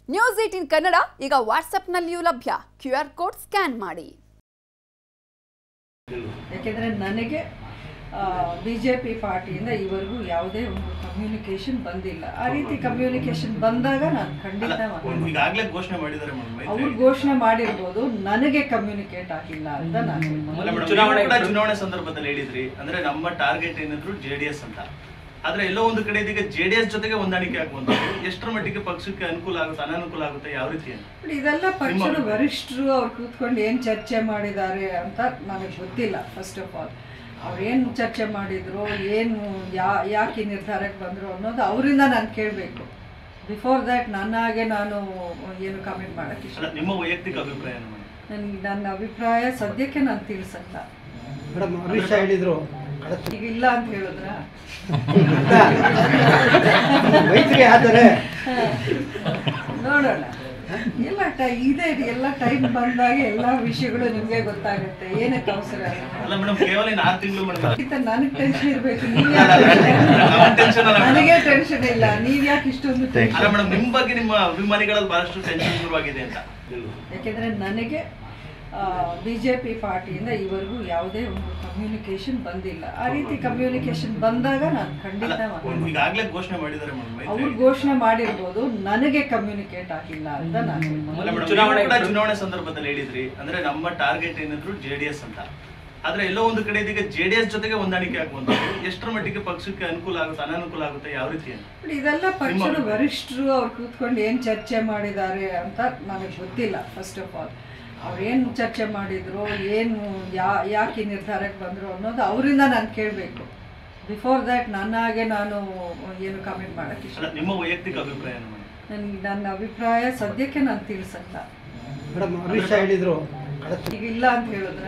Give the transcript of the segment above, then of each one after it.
News eighteen Kannada ಈಗ ವಾಟ್ಸ್ಆಪ್ನಲ್ಲಿಯೂ ಲಭ್ಯ Q R code scan ಮಾಡಿ ಯಾಕೆಂದರೆ ನನಗೆ ಬಿ ಜೆ ಪಿ ಪಾರ್ಟಿಯಿಂದ ಈವರೆಗೂ ಯಾವುದೇ ಒಂದು ಕಮ್ಯುನಿಕೇಶನ್ ಬಂದಿಲ್ಲ ಆ ರೀತಿ ಕಮ್ಯುನಿಕೇಶನ್ ಬಂದಾಗ ನಾನು ಖಂಡಿತ ಮಾತಾಡ್ತೀನಿ. ಈಗಾಗಲೇ ಘೋಷಣೆ ಮಾಡಿದ್ದಾರೆ ಮೇಡಮ್ ಮೈತ್ರಿ. ಅವ್ರು ಘೋಷಣೆ ಮಾಡಿರ್ಬೋದು ನನಗೆ ಕಮ್ಯುನಿಕೇಟ್ ಆಗಿಲ್ಲ ಅಂತ ನಾನು ಅಲ್ಲ ಮೇಡಮ್, ಚುನಾವಣೆ- ನೀವು ಕೂಡ ಚುನಾವಣೆ ಸಂದರ್ಭದಲ್ಲಿ ಹೇಳಿದ್ರಿ ಅಂದ್ರೆ ನಮ್ಮ ಟಾರ್ಗೆಟ್ ಏನಿದ್ರು ಜೆಡಿಎಸ್ ಅಂತ ಆದ್ರೆ ಎಲ್ಲೋ ಒಂದು ಕಡೆ ಇದೀಗ ಜೆಡಿಎಸ್ ಜೊತೆಗೆ ಹೊಂದಾಣಿಕೆ ಆಗುವಂಥದ್ದು ಎಷ್ಟರ ಮಟ್ಟಿಗೆ ಪಕ್ಷಕ್ಕೆ ಅನುಕೂಲ ಆಗುತ್ತೆ ಅನಾನುಕೂಲ ಆಗುತ್ತೆ ಯಾವ ರೀತಿ ಅಂತ ಬಟ್ ಇದೆಲ್ಲ ಪಕ್ಷದ ವರಿಷ್ಠರು ಅವ್ರು ಕೂತ್ಕೊಂಡು ಏನು ಚರ್ಚೆ ಮಾಡಿದ್ದಾರೆ ಅಂತ ನನಗೆ ಗೊತ್ತಿಲ್ಲ ಫಸ್ಟ್ ಆಫ್ ಆಲ್ ಅವ್ರು ಏನು ಚರ್ಚೆ ಮಾಡಿದ್ರು ಏನು ಯಾ ಯಾಕೆ ಈ ನಿರ್ಧಾರಕ್ಕೆ ಬಂದರು ಅನ್ನೋದು ಅವರಿಂದ ನಾನು ಕೇಳಬೇಕು ಬಿಫೋರ್ ದ್ಯಾಟ್ ನನ್ನಾಗೆ ನಾನು ಏನು ಕಮೆಂಟ್ ಮಾಡೋಕ್ಕೆ ಇಷ್ಟ ಅಲ್ಲ ನಿಮ್ಮ ವೈಯಕ್ತಿಕ ಅಭಿಪ್ರಾಯ ಏನು ಮೇಡಮ್ ನನಗೆ ನನ್ನ ಅಭಿಪ್ರಾಯ ಸದ್ಯಕ್ಕೆ ನಾನು ತಿಳಿಸಲ್ಲ ಮೇಡಮ್ ಅಮಿತ್ ಶಾ ಹೇಳಿದ್ರು ಈಗ ಇಲ್ಲ ಅಂತ ಹೇಳಿದ್ರ ಮೈತ್ರಿ ಆದರೆ ನೋಡೋಣ ಎಲ್ಲ ಟೈ ಇದೆ ಎಲ್ಲ ಟೈಮ್ ಬಂದಾಗ ಎಲ್ಲ ವಿಷಯಗಳು ನಿಮಗೆ ಗೊತ್ತಾಗುತ್ತೆ ಏನಕ್ಕೆ ಅವಸರ ಅಲ್ಲ ಮೇಡಮ್ ಕೇವಲ ಇನ್ನು ಆರು ತಿಂಗಳು ಮೇಡಮ್ ಖಂಡಿತ ನನಗೆ ಟೆನ್ಷನ್ ಇರಬೇಕು ನೀವು ನಾವು ಟೆನ್ಷನ್ ಅಲ್ಲ madam. ನನಗೆ ಟೆನ್ಷನ್ ಇಲ್ಲ ನೀವ್ ಯಾಕೆ ಇಷ್ಟೊಂದು tension? ಅಲ್ಲ ಮೇಡಮ್ ನಿಮ್ ಬಗ್ಗೆ ನಿಮ್ಮ ಅಭಿಮಾನಿಗಳಲ್ಲಿ ಬಹಳಷ್ಟು ಟೆನ್ಷನ್ ಶುರುವಾಗಿದೆ ಅಂತ ಯಾಕೆಂದ್ರೆ ನನಗೆ ಬಿ ಜೆ ಪಿ ಪಾರ್ಟಿಯಿಂದ ಈವರೆಗೂ ಯಾವುದೇ ಒಂದು ಕಮ್ಯುನಿಕೇಶನ್ ಬಂದಿಲ್ಲ ಆ ರೀತಿ ಕಮ್ಯುನಿಕೇಶನ್ ಬಂದಾಗ ನಾನು ಖಂಡಿತ ಮಾತಾಡ್ತೀನಿ. ಈಗಾಗಲೇ ಘೋಷಣೆ ಮಾಡಿದ್ದಾರೆ ಮೇಡಮ್ ಮೈತ್ರಿ. ಅವ್ರು ಘೋಷಣೆ ಮಾಡಿರ್ಬೋದು ನನಗೆ ಕಮ್ಯುನಿಕೇಟ್ ಆಗಿಲ್ಲ ಅಂತ ನಾನು ಅಲ್ಲ ಮೇಡಮ್, ಚುನಾವಣೆ- ನೀವು ಕೂಡ ಚುನಾವಣೆ ಸಂದರ್ಭದಲ್ಲಿ ಹೇಳಿದ್ರಿ ಅಂದ್ರೆ ನಮ್ಮ ಟಾರ್ಗೆಟ್ ಏನಿದ್ರು ಜೆಡಿಎಸ್ ಅಂತ ಆದ್ರೆ ಎಲ್ಲೋ ಒಂದು ಕಡೆ ಇದೀಗ ಜೆಡಿಎಸ್ ಜೊತೆಗೆ ಹೊಂದಾಣಿಕೆ ಆಗುವಂಥದ್ದು ಎಷ್ಟರ ಮಟ್ಟಿಗೆ ಪಕ್ಷಕ್ಕೆ ಅನುಕೂಲ ಆಗುತ್ತೆ ಅನಾನುಕೂಲ ಆಗುತ್ತೆ ಯಾವ ರೀತಿ ಅಂತ ಬಟ್ ಇದೆಲ್ಲ ಪಕ್ಷದ ವರಿಷ್ಠರು ಅವ್ರು ಕೂತ್ಕೊಂಡು ಏನು ಚರ್ಚೆ ಮಾಡಿದ್ದಾರೆ ಅಂತ ನನಗೆ ಗೊತ್ತಿಲ್ಲ ಫಸ್ಟ್ ಆಫ್ ಆಲ್ ಅವ್ರು ಏನು ಚರ್ಚೆ ಮಾಡಿದ್ರು ಏನು ಯಾ ಯಾಕೆ ಈ ನಿರ್ಧಾರಕ್ಕೆ ಬಂದರು ಅನ್ನೋದು ಅವರಿಂದ ನಾನು ಕೇಳಬೇಕು ಬಿಫೋರ್ ದ್ಯಾಟ್ ನನ್ನಾಗೆ ನಾನು ಏನು ಕಮೆಂಟ್ ಮಾಡೋಕ್ಕೆ ಇಷ್ಟ ಅಲ್ಲ ನಿಮ್ಮ ವೈಯಕ್ತಿಕ ಅಭಿಪ್ರಾಯ ಏನು ಮೇಡಮ್ ನನಗೆ ನನ್ನ ಅಭಿಪ್ರಾಯ ಸದ್ಯಕ್ಕೆ ನಾನು ತಿಳಿಸಲ್ಲ ಮೇಡಮ್ ಅಮಿತ್ ಶಾ ಹೇಳಿದ್ರು ಈಗ ಇಲ್ಲ ಅಂತ ಹೇಳಿದ್ರ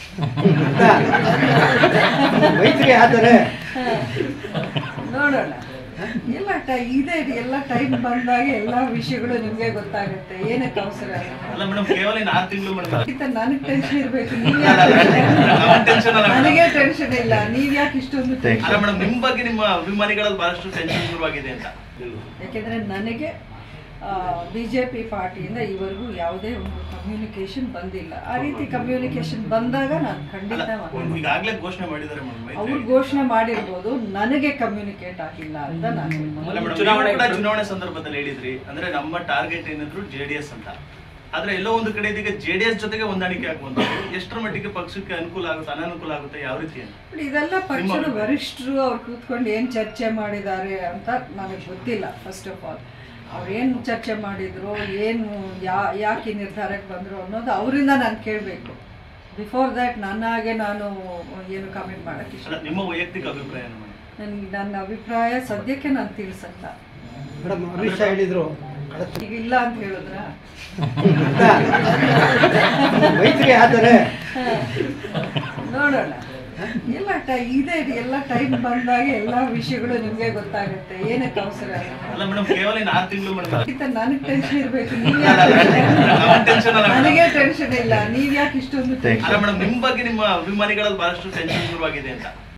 ಮೈತ್ರಿ ಆದರೆ ನೋಡೋಣ ಎಲ್ಲ ಟೈ ಇದೆ ಎಲ್ಲ ಟೈಮ್ ಬಂದಾಗ ಎಲ್ಲ ವಿಷಯಗಳು ನಿಮಗೆ ಗೊತ್ತಾಗುತ್ತೆ ಏನಕ್ಕೆ ಅವಸರ ಅಲ್ಲ ಮೇಡಮ್ ಕೇವಲ ಇನ್ನು ಆರು ತಿಂಗಳು ಮೇಡಮ್ ಖಂಡಿತ ನನಗೆ ಟೆನ್ಷನ್ ಇರಬೇಕು ನೀವು ನಾವು ಟೆನ್ಷನ್ ಅಲ್ಲ madam. ನನಗೆ ಟೆನ್ಷನ್ ಇಲ್ಲ ನೀವ್ ಯಾಕೆ ಇಷ್ಟೊಂದು tension? ಅಲ್ಲ ಮೇಡಮ್ ನಿಮ್ ಬಗ್ಗೆ ನಿಮ್ಮ ಅಭಿಮಾನಿಗಳಲ್ಲಿ ಬಹಳಷ್ಟು ಟೆನ್ಷನ್ ಶುರುವಾಗಿದೆ ಅಂತ ಯಾಕೆಂದ್ರೆ ನನಗೆ ಬಿ ಜೆ ಪಿ ಪಾರ್ಟಿಯಿಂದ ಈವರೆಗೂ ಯಾವುದೇ ಒಂದು ಕಮ್ಯುನಿಕೇಶನ್ ಬಂದಿಲ್ಲ ಆ ರೀತಿ ಕಮ್ಯುನಿಕೇಶನ್ ಬಂದಾಗ ನಾನು ಖಂಡಿತ ಮಾತಾಡ್ತೀನಿ. ಈಗಾಗಲೇ ಘೋಷಣೆ ಮಾಡಿದ್ದಾರೆ ಮೇಡಮ್ ಮೈತ್ರಿ. ಅವ್ರು ಘೋಷಣೆ ಮಾಡಿರ್ಬೋದು ನನಗೆ ಕಮ್ಯುನಿಕೇಟ್ ಆಗಿಲ್ಲ ಅಂತ ನಾನು ಅಲ್ಲ ಮೇಡಮ್, ಚುನಾವಣೆ- ನೀವು ಕೂಡ ಚುನಾವಣೆ ಸಂದರ್ಭದಲ್ಲಿ ಹೇಳಿದ್ರಿ ಅಂದ್ರೆ ನಮ್ಮ ಟಾರ್ಗೆಟ್ ಏನಿದ್ರು ಜೆಡಿಎಸ್ ಅಂತ ಆದ್ರೆ ಎಲ್ಲೋ ಒಂದು ಕಡೆ ಇದೀಗ ಜೆಡಿಎಸ್ ಜೊತೆಗೆ ಹೊಂದಾಣಿಕೆ ಆಗುವಂಥದ್ದು ಎಷ್ಟರ ಮಟ್ಟಿಗೆ ಪಕ್ಷಕ್ಕೆ ಅನುಕೂಲ ಆಗುತ್ತೆ ಅನಾನುಕೂಲ ಆಗುತ್ತೆ ಯಾವ ರೀತಿ ಅಂತ ಬಟ್ ಇದೆಲ್ಲ ಪಕ್ಷದ ವರಿಷ್ಠರು ಅವ್ರು ಕೂತ್ಕೊಂಡು ಏನು ಚರ್ಚೆ ಮಾಡಿದ್ದಾರೆ ಅಂತ ನನಗೆ ಗೊತ್ತಿಲ್ಲ ಫಸ್ಟ್ ಆಫ್ ಆಲ್ ಅವ್ರು ಏನು ಚರ್ಚೆ ಮಾಡಿದ್ರು ಏನು ಯಾ ಯಾಕೆ ಈ ನಿರ್ಧಾರಕ್ಕೆ ಬಂದರು ಅನ್ನೋದು ಅವರಿಂದ ನಾನು ಕೇಳಬೇಕು ಬಿಫೋರ್ ದ್ಯಾಟ್ ನನ್ನಾಗೆ ನಾನು ಏನು ಕಮೆಂಟ್ ಮಾಡೋಕ್ಕೆ ಇಷ್ಟ ಅಲ್ಲ ನಿಮ್ಮ ವೈಯಕ್ತಿಕ ಅಭಿಪ್ರಾಯ ಏನು ಮೇಡಮ್ ನನಗೆ ನನ್ನ ಅಭಿಪ್ರಾಯ ಸದ್ಯಕ್ಕೆ ನಾನು ತಿಳಿಸಲ್ಲ ಮೇಡಮ್ ಅಮಿತ್ ಶಾ ಹೇಳಿದ್ರು ಈಗ ಇಲ್ಲ ಅಂತ ಹೇಳಿದ್ರ ಮೈತ್ರಿ ಆದರೆ ನೋಡೋಣ ಎಲ್ಲ ಟೈ ಇದೆ ಎಲ್ಲ ಟೈಮ್ ಬಂದಾಗ ಎಲ್ಲ ವಿಷಯಗಳು ನಿಮಗೆ ಗೊತ್ತಾಗುತ್ತೆ ಏನಕ್ಕೆ ಅವಸರ ಅಲ್ಲ ಮೇಡಮ್ ಕೇವಲ ಇನ್ನು ಆರು ತಿಂಗಳು ಮೇಡಮ್ ಖಂಡಿತ ನನಗೆ ಟೆನ್ಷನ್ ಇರಬೇಕು ನೀವು ನಾವು ಟೆನ್ಷನ್ ಅಲ್ಲ madam. ನನಗೆ ಟೆನ್ಷನ್ ಇಲ್ಲ ನೀವ್ ಯಾಕೆ ಇಷ್ಟೊಂದು ಅಲ್ಲ ಮೇಡಮ್ ನಿಮ್ ಬಗ್ಗೆ ನಿಮ್ಮ ಅಭಿಮಾನಿಗಳಲ್ಲಿ ಬಹಳಷ್ಟು ಟೆನ್ಷನ್ ಶುರುವಾಗಿದೆ ಅಂತ